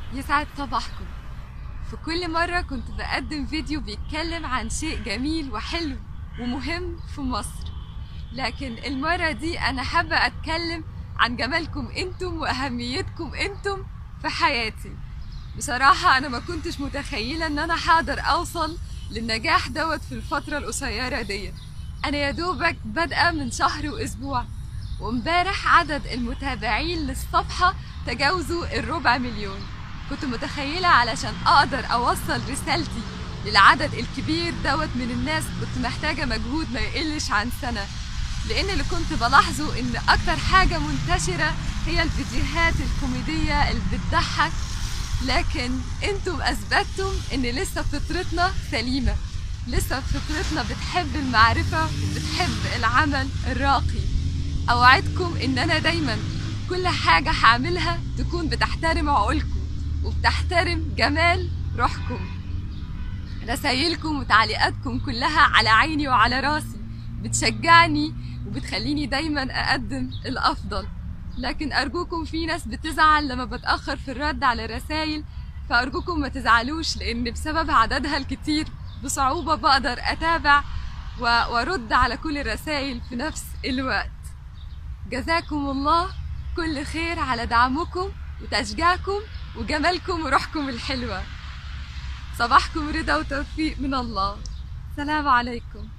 يسعد صباحكم في كل مرة كنت بقدم فيديو بيتكلم عن شيء جميل وحلو ومهم في مصر لكن المرة دي أنا حابة أتكلم عن جمالكم أنتم وأهميتكم أنتم في حياتي بصراحة أنا ما كنتش متخيلة إن أنا هقدر أوصل للنجاح دوت في الفترة القصيرة دي أنا يا دوبك بادئة من شهر وأسبوع وامبارح عدد المتابعين للصفحة تجاوزوا الربع مليون كنت متخيلة علشان أقدر أوصل رسالتي للعدد الكبير دوت من الناس كنت محتاجة مجهود ما يقلش عن سنة لأن اللي كنت بلاحظه إن أكتر حاجة منتشرة هي الفيديوهات الكوميدية اللي بتضحك لكن انتم أثبتتم إن لسه فطرتنا سليمة لسه فطرتنا بتحب المعرفة وبتحب العمل الراقي أوعدكم إن أنا دايما كل حاجة هعملها تكون بتحترم عقولكم وبتحترم جمال روحكم رسايلكم وتعليقاتكم كلها على عيني وعلى راسي بتشجعني وبتخليني دايما أقدم الأفضل لكن أرجوكم في ناس بتزعل لما بتأخر في الرد على الرسايل فأرجوكم ما تزعلوش لأن بسبب عددها الكتير بصعوبة بقدر أتابع و- وأرد على كل الرسائل في نفس الوقت جزاكم الله كل خير على دعمكم وتشجيعكم وجمالكم وروحكم الحلوة صباحكم رضا وتوفيق من الله سلام عليكم